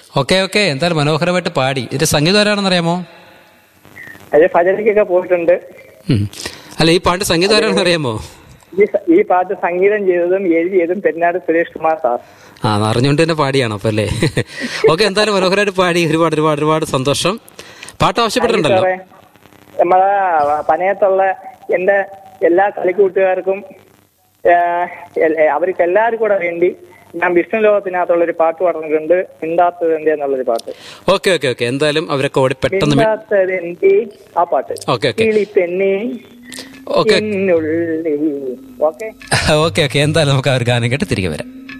Okay okay എന്തായാലും മനോഹരമായിട്ട് പാടി ഇതിന്റെ സംഗീതം ആരാണെന്ന് അറിയാമോ അത് ഭജനയ്ക്കൊക്കെ പോയിട്ടുണ്ട് ഉം. അല്ല ഈ പാട്ട് സംഗീതം ആരാണെന്ന് അറിയാമോ ഈ സ- ഈ പാട്ട് സംഗീതം ചെയ്തതും എഴുതിയതും പെരുന്നാട് സുരേഷ് കുമാർ സാർ ആ അറിഞ്ഞുകൊണ്ട് തന്നെ പാടിയാണ് അപ്പൊ അല്ലേ ഓക്കെ എന്തായാലും മനോഹരമായിട്ട് പാടി ഒരുപാട് ഒരുപാട് ഒരുപാട് സന്തോഷം പാട്ട് ആവശ്യപ്പെട്ടിട്ടുണ്ടല്ലോ സാറേ നമ്മളെ പനയത്തുള്ള എന്റെ എല്ലാ കളിക്കൂട്ടുകാർക്കും ഏഹ്, എൽ- അവർക്ക് എല്ലാവർക്കും കൂടെ വേണ്ടി ഞാൻ വിഷ്ണു ലോകത്തിനകത്തുള്ള ഒരു പാട്ട് പറഞ്ഞിട്ടുണ്ട് മിണ്ടാത്തത് എന്തേ എന്നുള്ളൊരു പാട്ട് ഓക്കെ ഓക്കെ ഓക്കെ എന്തായാലും അവരൊക്കെ ഓടി പെട്ടെന്ന് മി- മിണ്ടാത്തത് എന്തേ ആ പാട്ട് ഓക്കെ ഓക്കെ കിളി പെണ്ണേ ഓക്കെ എന്നുള്ളിൽ ഓക്കെ ഓക്കെ ഓക്കെ എന്തായാലും നമുക്ക് ആ ഒരു ഗാനം കേട്ട് തിരികെ വരാം